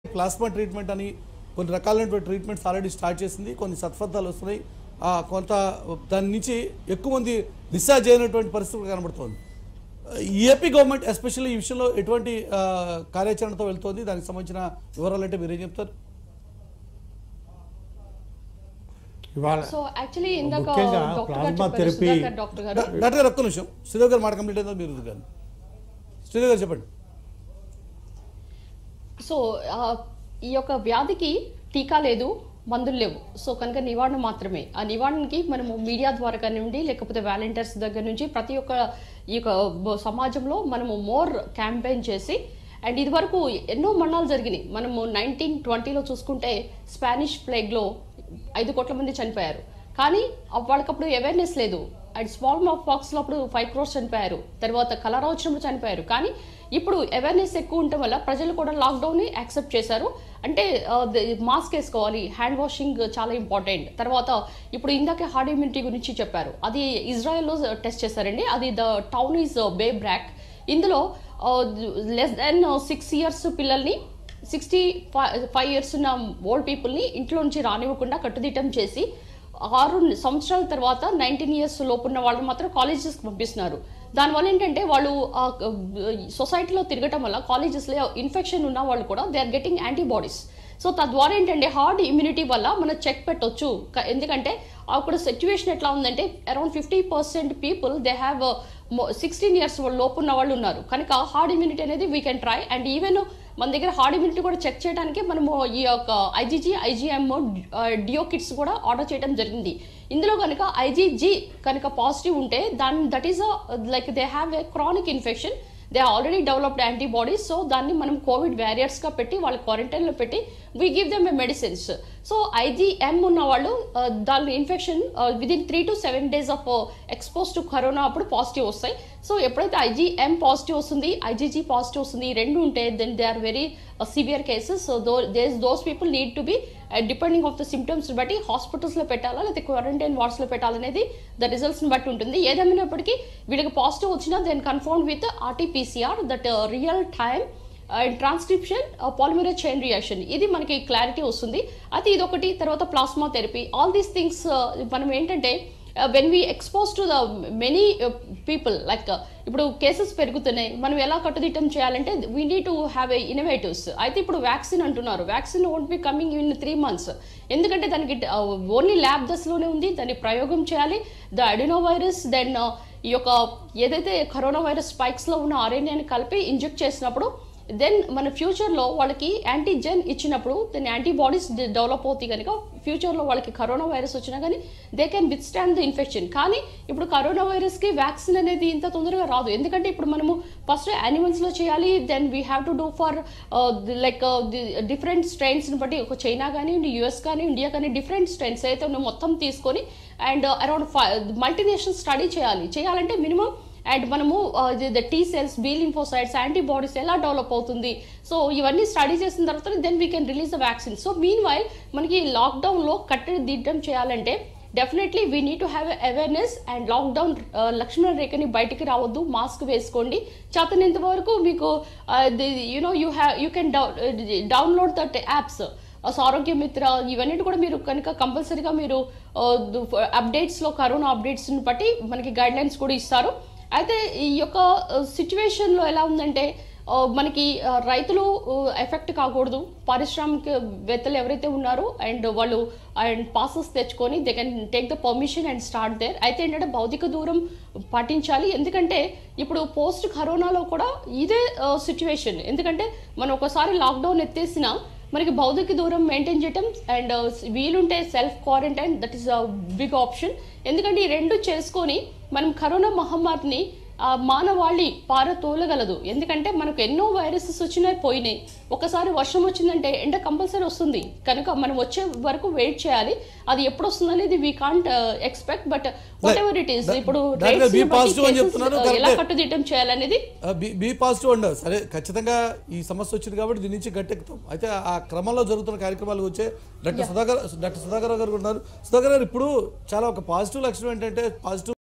Plasma treatment అని కొన్ని రకాలైనటువంటి ట్రీట్మెంట్స్ ఆల్రెడీ స్టార్ట్ చేసింది కొన్ని సత్ఫలితాలు వస్తున్నాయి ఆ, కొంత దాని నుంచి ఎక్కువ మంది డిశ్చార్జ్ అయినటువంటి పరిస్థితి కనబడుతోంది ఈ ఏపీ గవర్నమెంట్ ఎస్పెషల్లీ ఈ విషయంలో ఎటువంటి ఆ, కార్యాచరణతో వెళ్తోంది దానికి సంబంధించిన వివరాలు అంటే మీరేం చెప్తారు ఇవాళ సో యాక్చువల్లీ ఇందాక ముఖ్యంగా డాక్టర్ గారు ప్లాస్మా చెప్పారు, థెరపీ సుధాకర్ డాక్టర్ గారు డా- డాక్టర్ గారు ఒక్క నిమిషం శ్రీదేవి గారు మాట కంప్లీట్ అయిందో మీరు కానీ శ్రీదేవి గారు చెప్పండి సో ఆ, ఈ యొక్క వ్యాధికి టీకా లేదు మందులు లేవు సో కనుక నివారణ మాత్రమే ఆ నివారణకి మనము మీడియా ద్వారా కానివ్వండి లేకపోతే వాలంటీర్స్ దగ్గర నుంచి ప్రతి ఒక్క ఈ యొక్క బ- సమాజంలో మనము మోర్ క్యాంపెయిన్ చేసి అండ్ ఇది వరకు ఎన్నో మరణాలు జరిగినాయి మనము నైన్టీన్ ట్వంటీలో చూసుకుంటే స్పానిష్ ప్లేగ్లో ఐదు కోట్ల మంది చనిపోయారు కానీ అప్- వాళ్ళకప్పుడు అవేర్నెస్ లేదు అండ్ స్మాల్ మాక్ పాక్స్లో అప్పుడు ఫైవ్ క్రోర్స్ చనిపోయారు తర్వాత కలరా వచ్చినప్పుడు చనిపోయారు కానీ ఇప్పుడు అవేర్నెస్ ఎక్కువ ఉండటం వల్ల ప్రజలు కూడా లాక్డౌన్ని యాక్సెప్ట్ చేశారు అంటే మాస్క్ వేసుకోవాలి హ్యాండ్ వాషింగ్ చాలా ఇంపార్టెంట్ తర్వాత ఇప్పుడు ఇందాకే హార్డ్ ఇమ్యూనిటీ గురించి చెప్పారు అది ఇజ్రాయెల్లో టెస్ట్ చేశారండి అది the town is Bnei Brak ఇందులో లెస్ దెన్ సిక్స్ ఇయర్స్ పిల్లల్ని సిక్స్టీ ఫైవ్ ఇయర్స్ ఉన్న ఓల్డ్ పీపుల్ని ఇంట్లో నుంచి రానివ్వకుండా కట్టుదిట్టం చేసి ఆరు సంవత్సరాల తర్వాత నైన్టీన్ ఇయర్స్ లోపు ఉన్న వాళ్ళని మాత్రం కాలేజెస్కి పంపిస్తున్నారు దానివల్ల ఏంటంటే వాళ్ళు సొసైటీలో తిరగటం వల్ల కాలేజెస్లో ఇన్ఫెక్షన్ ఉన్న వాళ్ళు కూడా they are getting antibodies so తద్వారా ఏంటంటే హార్డ్ ఇమ్యూనిటీ వల్ల మనం చెక్ పెట్టొచ్చు క- ఎందుకంటే అక్కడ సిచ్యువేషన్ ఎట్లా ఉందంటే around fifty percent people they have sixteen years లోపు ఉన్న వాళ్ళు ఉన్నారు కనుక హార్డ్ ఇమ్యూనిటీ అనేది we can try and even మన దగ్గర హార్డ్ ఇమ్యూనిటీ కూడా చెక్ చేయడానికి మనము ఈ యొక్క ఐజీజీ ఐజీఎం డియో కిట్స్ కూడా ఆర్డర్ చేయడం జరిగింది ఇందులో కనుక ఐజీజీ కనుక పాజిటివ్ ఉంటే దాని that is like they have a chronic infection they already developed antibodies so దాన్ని మనం కోవిడ్ వ్యారియర్స్గా పెట్టి వాళ్ళ క్వారంటైన్లో పెట్టి we give them a medicines so IgM ఉన్న వాళ్ళు ఆ, దాని infection within three to seven days of expose to corona అప్పుడు పాజిటివ్ వస్తాయి సో ఎప్పుడైతే ఐజీఎం పాజిటివ్ వస్తుంది ఐజీజీ పాజిటివ్ వస్తుంది ఈ రెండు ఉంటే then they are very severe cases so though these those people need to be depending of the symptoms బట్టి హాస్పిటల్స్లో పెట్టాలా లేకపోతే క్వారంటైన్ వార్డ్స్లో పెట్టాలనేది ద రిజల్ట్స్ని బట్టి ఉంటుంది ఏదేమైనప్పటికీ వీళ్ళకి పాజిటివ్ వచ్చినా then confirm with RTPCR that real time and transcription polymerase chain reaction ఇది మనకి క్లారిటీ వస్తుంది అయితే ఇదొకటి తర్వాత plasma therapy all these things మనం ఏంటంటే when we expose to the many people like ఇప్పుడు కేసెస్ పెరుగుతున్నాయి మనం ఎలా కట్టుదిట్టం చేయాలంటే we need to have a innovatives అయితే ఇప్పుడు వ్యాక్సిన్ అంటున్నారు vaccine won't be coming in three months ఎందుకంటే దానికి ఓన్లీ ల్యాబ్ దశలోనే ఉంది దాన్ని ప్రయోగం చేయాలి ద అడినో వైరస్ దెన్ ఈ యొక్క ఏదైతే కరోనా వైరస్ స్పైక్స్లో ఉన్న ఆర్ఎన్ఏని కలిపి ఇంజెక్ట్ చేసినప్పుడు దెన్ మన ఫ్యూచర్లో వాళ్ళకి యాంటీజెన్ ఇచ్చినప్పుడు దెన్ యాంటీబాడీస్ డెవలప్ అవుతాయి కనుక ఫ్యూచర్లో వాళ్ళకి కరోనా వైరస్ వచ్చినా కానీ they can withstand the infection కానీ ఇప్పుడు కరోనా వైరస్కి వ్యాక్సిన్ అనేది ఇంత తొందరగా రాదు ఎందుకంటే ఇప్పుడు మనము ఫస్ట్ యానిమల్స్లో చేయాలి then we have to do for like different స్ట్రెయిన్స్ని బట్టి ఒక చైనా కానివ్వండి యూఎస్ కానీ ఇండియా కానీ డిఫరెంట్ స్ట్రెయిన్స్ అయితే ఉన్నాయో మొత్తం తీసుకొని అండ్ అరౌండ్ మల్టీనేషనల్ స్టడీ చేయాలి చేయాలంటే మినిమం అండ్ మనము the T cells B lymphocytes antibodies ఎలా డెవలప్ అవుతుంది సో ఇవన్నీ స్టడీ చేసిన తర్వాత then we can release the vaccine so meanwhile మనకి లాక్డౌన్లో కట్టడి దిద్దం చేయాలంటే definitely we need to have awareness and lockdown లక్ష్మణ రేఖని బయటికి రావద్దు మాస్క్ వేసుకోండి చేతనంత వరకు మీకు you know you have you can download that apps so Arogya Mitra ఇవన్నీ కూడా మీరు కనుక కంపల్సరీగా మీరు అప్డేట్స్లో కరోనా అప్డేట్స్ని బట్టి మనకి గైడ్ లైన్స్ కూడా ఇస్తారు అయితే ఈ యొక్క సిచ్యువేషన్లో ఎలా ఉందంటే ఆ, మనకి ఆ, రైతులు ఎఫెక్ట్ కాకూడదు పారిశ్రామికవేత్తలు ఎవరైతే ఉన్నారో అండ్ వాళ్ళు అండ్ పాసెస్ తెచ్చుకొని they can take the permission and start there అయితే ఏంటంటే భౌతిక దూరం పాటించాలి ఎందుకంటే ఇప్పుడు పోస్ట్ కరోనాలో కూడా ఇదే సిచ్యువేషన్ ఎందుకంటే మనం ఒకసారి లాక్డౌన్ ఎత్తేసినా మనకి భౌతిక దూరం మెయింటైన్ చేయటం అండ్ వీలుంటే self quarantine that is a big option ఎందుకంటే ఈ రెండు చేసుకొని మనం కరోనా మహమ్మారిని ఆ మానవాళి పారతోలగలదు ఎందుకంటే మనకు ఎన్నో వైరసెస్ వచ్చినాయి పోయినాయి ఒకసారి వర్షం వచ్చిందంటే ఎండ కంపల్సరీ వస్తుంది కనుక మనం వచ్చే వరకు వెయిట్ చేయాలి అది ఎప్పుడు వస్తుంది అనేది we can't expect but whatever it is ఇప్పుడు డాక్టర్ rates బి ని బట్టి పాజిటివ్ అని cases, చెప్తున్నారు, uh, ఎలా కరెక్టే. కట్టుదిట్టం చేయాలనేది బి బి పాజిటివ్ అండి సరే ఖచ్చితంగా ఈ సమస్య వచ్చింది కాబట్టి దీని నుంచి గట్టెక్కుతాం అయితే ఆ క్రమంలో జరుగుతున్న కార్యక్రమాలు వచ్చే డాక్టర్ సుధాకర్ డాక్టర్ సుధాకర్ గారు ఉన్నారు సుధాకర్ గారు ఇప్పుడు చాలా ఒక పాజిటివ్ లక్షణం ఏంటంటే పాజిటివ్